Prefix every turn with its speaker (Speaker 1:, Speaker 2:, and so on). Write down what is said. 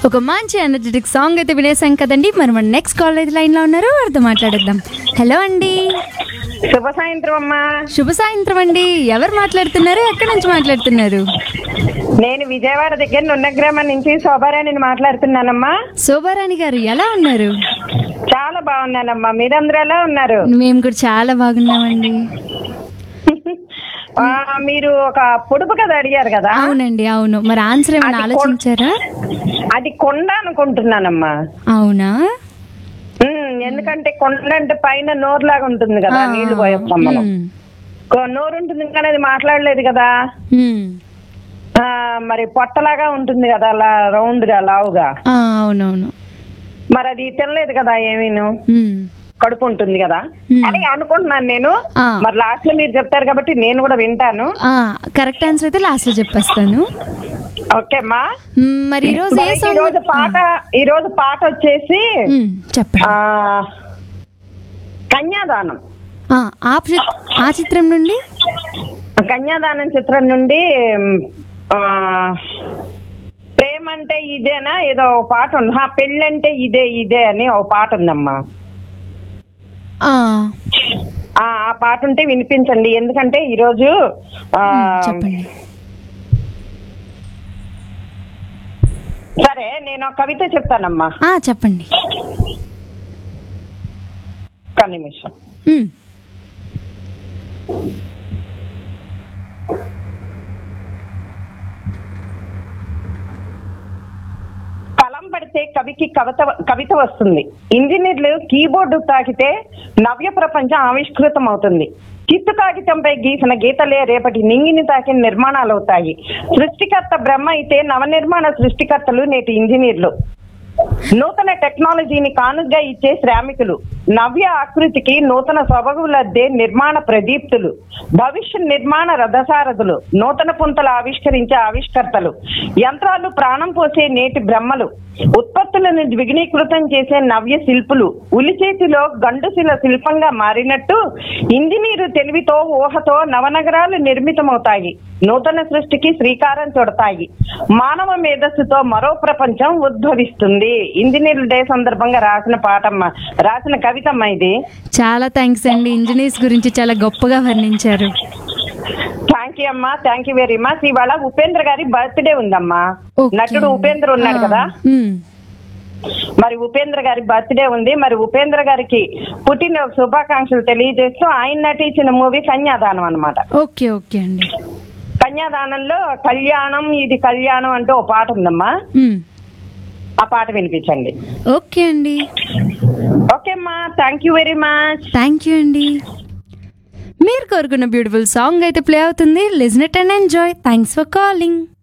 Speaker 1: ఒక మంచి energetic song అయితే వినేసాం కదండి మరి మన నెక్స్ట్ కాలేజ్ లైన్లో ఉన్నారు వారితో మాట్లాడేద్దాం హలో అండి
Speaker 2: శుభ సాయంత్రం అమ్మా
Speaker 1: శుభ సాయంత్రం అండి ఎవరు మాట్లాడుతున్నారు ఎక్కడి నుంచి మాట్లాడుతున్నారు
Speaker 2: నేను విజయవాడ దగ్గర నున్న గ్రామం నుంచి శోభారాణిని మాట్లాడుతున్నానమ్మా
Speaker 1: శోభారాణి గారు ఎలా ఉన్నారు
Speaker 2: చాలా బాగున్నానమ్మా మీరందరూ ఎలా ఉన్నారు
Speaker 1: మేము కూడా చాలా బాగున్నామండి
Speaker 2: ఆ, మీరు ఒక పొడుపు కథ అడిగారు కదా
Speaker 1: అవునండి అవును మరి ఆన్సర్ ఏమైనా
Speaker 2: అది కొన్-
Speaker 1: ఆలోచించారా
Speaker 2: అది కొండ అనుకుంటున్నానమ్మా
Speaker 1: అవునా
Speaker 2: ఉమ్, ఎందుకంటే కొండ అంటే పైన నోరులాగా ఉంటుంది కదా
Speaker 1: ఆ,
Speaker 2: నీళ్లు పోయేస్తాం మనం
Speaker 1: మ్మ్.
Speaker 2: కొ- నోరు ఉంటుంది కానీ అది మాట్లాడలేదు కదా
Speaker 1: మ్మ్.
Speaker 2: ఆ, మరి పొట్టలాగా ఉంటుంది కదా అలా రౌండ్ గా లావుగా
Speaker 1: ఆ, అవునవును
Speaker 2: మరి అది తినలేదు కదా ఏమీను
Speaker 1: మ్మ్.
Speaker 2: కడుపు ఉంటుంది కదా
Speaker 1: Hmm.
Speaker 2: అని అనుకుంటున్నాను నేను
Speaker 1: ఆ.
Speaker 2: మరి లాస్ట్ లో మీరు చెప్తారు కాబట్టి నేను కూడా వింటాను
Speaker 1: ఆ, కరెక్ట్ ఆన్సర్ అయితే లాస్ట్ లో చెప్పేస్తాను
Speaker 2: ఓకే అమ్మా
Speaker 1: మ్మ్, మరి ఈరోజు ఏ
Speaker 2: మరి ఈ
Speaker 1: సాంగ్
Speaker 2: రోజు పాట ఈ రోజు పాట వచ్చేసి
Speaker 1: మ్మ్, చెప్పండి
Speaker 2: ఆ కన్యాదానం
Speaker 1: ఆ, ఆ చి- ఆ చిత్రం నుండి
Speaker 2: కన్యాదానం చిత్రం నుండి ఆ ప్రేమ అంటే ఇదేనా ఏదో ఒక పాట ఉంది హా, పెళ్ళంటే ఇదే ఇదే అని ఒక పాట ఉందమ్మా
Speaker 1: ఆ,
Speaker 2: ఆ ఆ పాట ఉంటే వినిపించండి ఎందుకంటే ఈరోజు ఆ,
Speaker 1: చెప్పండి
Speaker 2: సరే నేను ఒక కవిత చెప్తానమ్మా
Speaker 1: ఆ, చెప్పండి
Speaker 2: ఒక్క నిమిషం
Speaker 1: మ్మ్.
Speaker 2: కలం పడితే కవికి కవిత కవిత వస్తుంది ఇంజనీర్లు కీబోర్డు తాకితే నవ్య ప్రపంచం ఆవిష్కృతం అవుతుంది చిత్తు కాగితంపై గీసిన గీతలే రేపటి నింగిని తాకిన నిర్మాణాలు అవుతాయి సృష్టికర్త బ్రహ్మ అయితే నవనిర్మాణ సృష్టికర్తలు నేటి ఇంజనీర్లు నూతన టెక్నాలజీని కానుగ్గా ఇచ్చే శ్రామికులు నవ్య ఆకృతికి నూతన సొబగులద్దే నిర్మాణ ప్రదీప్తులు భవిష్య నిర్మాణ రథసారథులు నూతన పుంతలు ఆవిష్కరించే ఆవిష్కర్తలు యంత్రాలు ప్రాణం పోసే నేటి బ్రహ్మలు ఉత్పత్తులను ద్విగుణీకృతం చేసే నవ్య శిల్పులు ఉలి చేతిలో గండుశిల శిల్పంగా మారినట్టు ఇంజనీరు తెలివితో ఊహతో నవనగరాలు నిర్మితమవుతాయి నూతన సృష్టికి శ్రీకారం చుడతాయి మానవ మేధస్సుతో మరో ప్రపంచం ఉద్భవిస్తుంది ఇంజనీర్ల డే సందర్భంగా రాసిన పాటమ్మ రాసిన కవితమ్మ ఇది
Speaker 1: చాలా థ్యాంక్స్ అండి ఇంజనీర్స్ గురించి చాలా గొప్పగా వర్ణించారు
Speaker 2: థ్యాంక్ యూ అమ్మా థ్యాంక్ యూ వెరీ మచ్ ఇవాళ ఉపేంద్ర గారి బర్త్డే ఉందమ్మా
Speaker 1: Okay.
Speaker 2: నటుడు ఉపేంద్ర ఉన్నాడు
Speaker 1: ఆ,
Speaker 2: కదా
Speaker 1: మ్మ్.
Speaker 2: మరి ఉపేంద్ర గారి బర్త్డే ఉంది మరి ఉపేంద్ర గారికి పుట్టిన శుభాకాంక్షలు తెలియజేస్తూ ఆయన నటించిన మూవీ కన్యాదానం అన్నమాట
Speaker 1: ఓకే ఓకే అండి
Speaker 2: కన్యాదానంలో కళ్యాణం ఇది కళ్యాణం అంటూ ఒక పాట ఉందమ్మా
Speaker 1: మ్మ్.
Speaker 2: ఆ పాట వినిపించండి
Speaker 1: ఓకే అండి
Speaker 2: ఓకే అమ్మా thank you very much
Speaker 1: thank you అండి మీరు కోరుకున్న బ్యూటిఫుల్ సాంగ్ అయితే ప్లే అవుతుంది listen it and enjoy thanks for calling